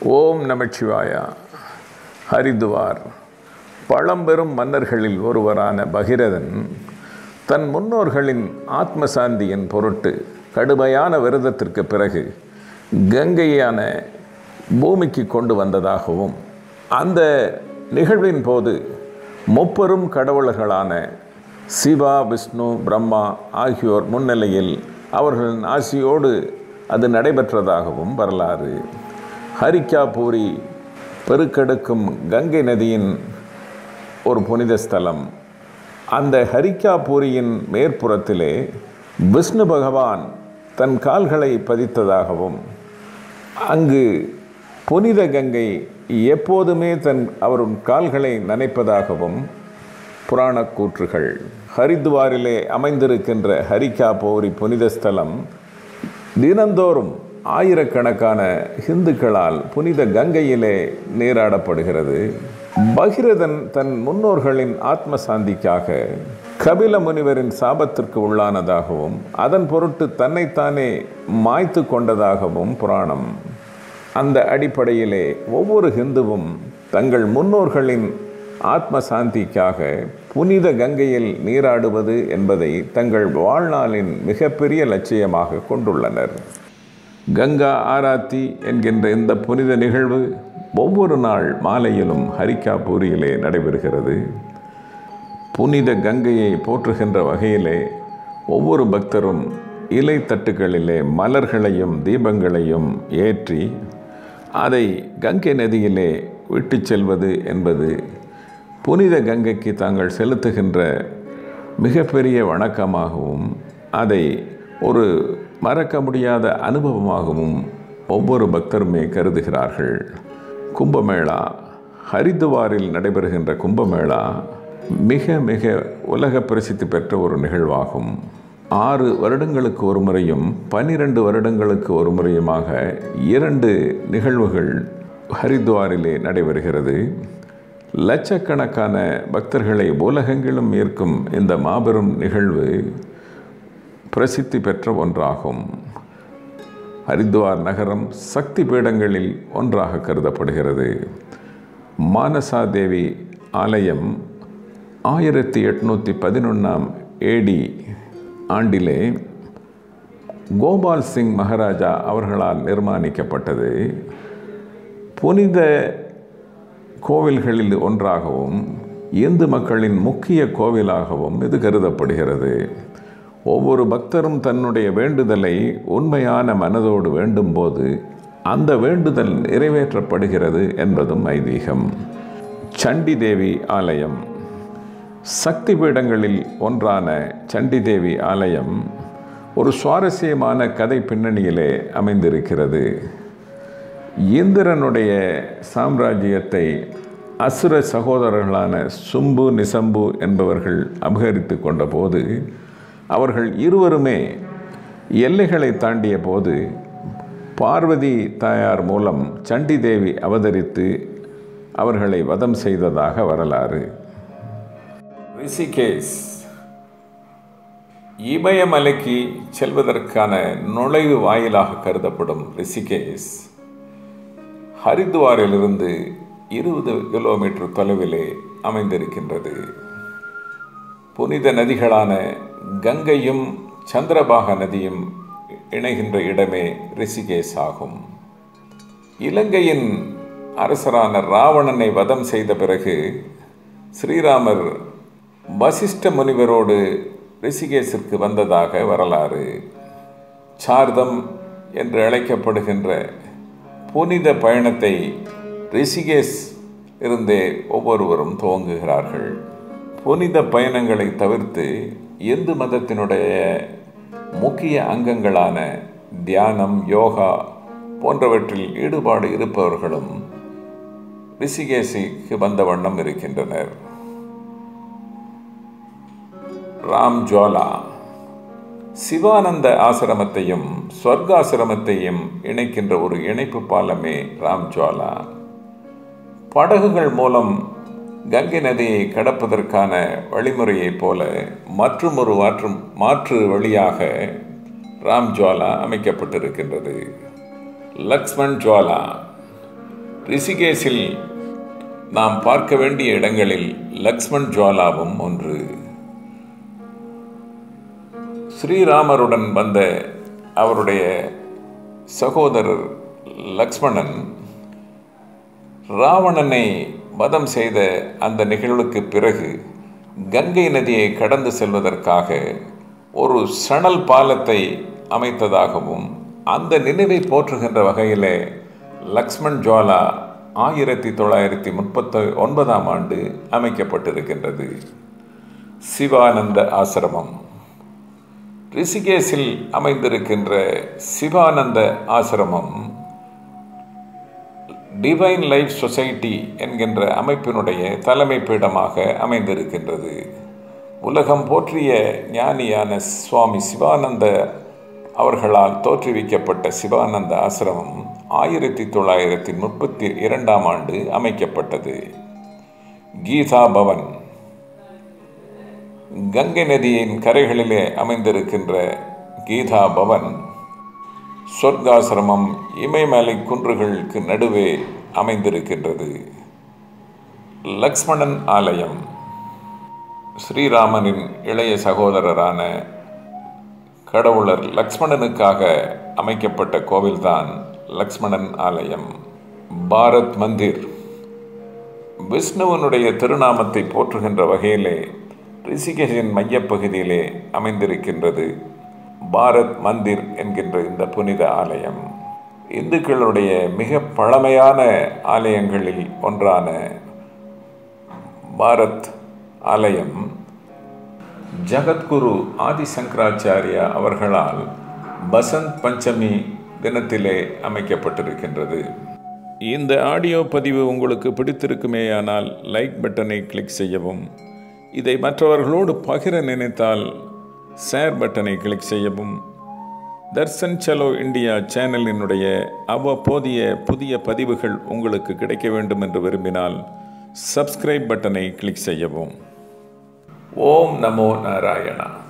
ஓம் நமச்சிவாயா ஹரித்துவார் பழம்பெரும் மன்னர்களில் ஒருவரான பகிரதன் தன் முன்னோர்களின் ஆத்ம சாந்தியின் பொருட்டு கடுமையான விரதத்திற்கு பிறகு கங்கையான பூமிக்கு கொண்டு வந்ததாகவும் அந்த நிகழ்வின் போது முப்பெரும் கடவுளர்களான சிவா விஷ்ணு பிரம்மா ஆகியோர் முன்னிலையில் அவர்களின் ஆசியோடு அது நடைபெற்றதாகவும் வரலாறு ஹரிக்கா பூரி பெருக்கெடுக்கும் கங்கை நதியின் ஒரு புனித ஸ்தலம் அந்த ஹரிக்கா பூரியின் மேற்புறத்திலே விஷ்ணு பகவான் தன் கால்களை பதித்ததாகவும் அங்கு புனித கங்கை எப்போதுமே தன் அவரும் கால்களை நனைப்பதாகவும் புராணக் கூற்றுகள் ஹரித்வாரிலே அமைந்திருக்கின்ற ஹரிக்கா பௌரி புனித ஸ்தலம் தினந்தோறும் ஆயிரக்கணக்கான இந்துக்களால் புனித கங்கையிலே நீராடப்படுகிறது பகிரதன் தன் முன்னோர்களின் ஆத்ம சாந்திக்காக கபில முனிவரின் சாபத்திற்கு உள்ளானதாகவும் அதன் பொருட்டு தன்னைத்தானே மாய்த்து கொண்டதாகவும் புராணம் அந்த அடிப்படையிலே ஒவ்வொரு ஹிந்துவும் தங்கள் முன்னோர்களின் ஆத்ம சாந்திக்காக புனித கங்கையில் நீராடுவது என்பதை தங்கள் வாழ்நாளின் மிகப்பெரிய லட்சியமாக கொண்டுள்ளனர் கங்கா ஆராத்தி என்கின்ற இந்த புனித நிகழ்வு ஒவ்வொரு நாள் மாலையிலும் ஹரிக்காபூரியிலே நடைபெறுகிறது புனித கங்கையை போற்றுகின்ற வகையிலே ஒவ்வொரு பக்தரும் இலை தட்டுகளிலே மலர்களையும் தீபங்களையும் ஏற்றி அதை கங்கை நதியிலே விட்டு செல்வது என்பது புனித கங்கைக்கு தாங்கள் செலுத்துகின்ற மிகப்பெரிய வணக்கமாகவும் அதை ஒரு மறக்க முடியாத அனுபவமாகவும் ஒவ்வொரு பக்தருமே கருதுகிறார்கள் கும்பமேளா ஹரித்துவாரில் நடைபெறுகின்ற கும்பமேளா மிக மிக உலக பிரசித்தி பெற்ற ஒரு நிகழ்வாகும் ஆறு வருடங்களுக்கு ஒரு முறையும் பன்னிரண்டு வருடங்களுக்கு ஒரு முறையுமாக இரண்டு நிகழ்வுகள் ஹரித்வாரிலே நடைபெறுகிறது லட்சக்கணக்கான பக்தர்களை உலகெங்கிலும் ஈர்க்கும் இந்த மாபெரும் நிகழ்வு பிரசித்தி பெற்ற ஒன்றாகும் ஹரித்வார் நகரம் சக்தி பீடங்களில் ஒன்றாக கருதப்படுகிறது மானசா தேவி ஆலயம் ஆயிரத்தி எட்நூற்றி பதினொன்றாம் ஏடி ஆண்டிலே கோபால் சிங் மகாராஜா அவர்களால் நிர்மாணிக்கப்பட்டது புனித கோவில்களில் ஒன்றாகவும் இந்து மக்களின் முக்கிய கோவிலாகவும் இது கருதப்படுகிறது ஒவ்வொரு பக்தரும் தன்னுடைய வேண்டுதலை உண்மையான மனதோடு வேண்டும்போது அந்த வேண்டுதல் நிறைவேற்றப்படுகிறது என்பதும் ஐதீகம் சண்டி தேவி ஆலயம் சக்தி பீடங்களில் ஒன்றான சண்டி தேவி ஆலயம் ஒரு சுவாரஸ்யமான கதை பின்னணியிலே அமைந்திருக்கிறது இந்திரனுடைய சாம்ராஜ்யத்தை அசுர சகோதரர்களான சும்பு நிசம்பு என்பவர்கள் அபகரித்து கொண்டபோது அவர்கள் இருவருமே எல்லைகளை தாண்டிய போது பார்வதி தாயார் மூலம் சண்டி தேவி அவதரித்து அவர்களை வதம் செய்ததாக வரலாறு ரிஷிகேஷ் இமயமலைக்கு செல்வதற்கான நுழைவு வாயிலாக கருதப்படும் ரிஷிகேஷ் ஹரித்வாரிலிருந்து இருபது கிலோமீட்டர் தொலைவிலே அமைந்திருக்கின்றது புனித நதிகளான கங்கையும் சந்திரபாக நதியும் இணைகின்ற இடமே ரிஷிகேஷ் ஆகும் இலங்கையின் அரசரான ராவணனை வதம் செய்த பிறகு ஸ்ரீராமர் வசிஷ்ட முனிவரோடு ரிஷிகேஷிற்கு வந்ததாக வரலாறு சார்தம் என்று அழைக்கப்படுகின்ற புனித பயணத்தை ரிஷிகேஷ் இருந்தே ஒவ்வொருவரும் துவங்குகிறார்கள் புனித பயணங்களை தவிர்த்து இந்து மதத்தினுடைய முக்கிய அங்கங்களான தியானம் யோகா போன்றவற்றில் ஈடுபாடு இருப்பவர்களும் ரிஷிகேஷிக்கு வந்த வண்ணம் இருக்கின்றனர் ராம் ஜுவாலா சிவானந்த ஆசிரமத்தையும் ஸ்வர்காசிரமத்தையும் இணைக்கின்ற ஒரு இணைப்பு பாலமே ராம் ஜுவாலா படகுகள் மூலம் கங்கை நதியை கடப்பதற்கான வழிமுறையைப் போல மற்றும் ஒரு மாற்று மாற்று வழியாக ராம் ஜுவாலா அமைக்கப்பட்டிருக்கின்றது லக்ஷ்மண் ஜுவாலா ரிஷிகேஷில் நாம் பார்க்க வேண்டிய இடங்களில் லக்ஷ்மண் ஜுவாலாவும் ஒன்று ஸ்ரீராமருடன் வந்த அவருடைய சகோதரர் லக்ஷ்மணன் ராவணனை வதம் செய்த அந்த நிகழ்வுக்கு பிறகு கங்கை நதியை கடந்து செல்வதற்காக ஒரு சணல் பாலத்தை அமைத்ததாகவும் அந்த நினைவை போற்றுகின்ற வகையிலே லக்ஷ்மண் ஜுவாலா ஆயிரத்தி தொள்ளாயிரத்தி முப்பத்தி ஒன்பதாம் ஆண்டு அமைக்கப்பட்டிருக்கின்றது சிவானந்த ஆசிரமம் ரிஷிகேஷில் அமைந்திருக்கின்ற சிவானந்த ஆசிரமம் டிவைன் லைஃப் சொசைட்டி என்கின்ற அமைப்பினுடைய தலைமை பீடமாக அமைந்திருக்கின்றது உலகம் போற்றிய ஞானியான சுவாமி சிவானந்த அவர்களால் தோற்றுவிக்கப்பட்ட சிவானந்த ஆசிரமம் ஆயிரத்தி தொள்ளாயிரத்தி முப்பத்தி இரண்டாம் ஆண்டு அமைக்கப்பட்டது கீதா பவன் கங்கை நதியின் கரைகளிலே அமைந்திருக்கின்ற கீதா பவன் சொர்க்காசிரமம் இமயமலை குன்றுகளுக்கு நடுவே அமைந்திருக்கின்றது லக்ஷ்மணன் ஆலயம் ஸ்ரீராமனின் இளைய சகோதரரான கடவுளர் லக்ஷ்மணனுக்காக அமைக்கப்பட்ட கோவில்தான் லக்ஷ்மணன் ஆலயம் பாரத் மந்திர் விஷ்ணுவனுடைய திருநாமத்தை போற்றுகின்ற வகையிலே ரிஷிகேஷின் மையப்பகுதியிலே அமைந்திருக்கின்றது பாரத் மந்திர் என்கின்ற இந்த புனித ஆலயம் இந்துக்களுடைய மிக பழமையான ஆலயங்களில் ஒன்றான பாரத் ஆலயம் ஜகத்குரு ஆதிசங்கராச்சாரியா அவர்களால் பசந்த் பஞ்சமி தினத்திலே அமைக்கப்பட்டிருக்கின்றது இந்த ஆடியோ பதிவு உங்களுக்கு பிடித்திருக்குமேயானால் லைக் பட்டனை கிளிக் செய்யவும் இதை மற்றவர்களோடு பகிர நினைத்தால் ஷேர் பட்டனை கிளிக் செய்யவும் தர்சன் சலோ இந்தியா சேனலினுடைய அவ்வப்போதைய புதிய பதிவுகள் உங்களுக்கு கிடைக்க வேண்டும் என்று விரும்பினால் சப்ஸ்கிரைப் பட்டனை கிளிக் செய்யவும் ஓம் நமோ நாராயணா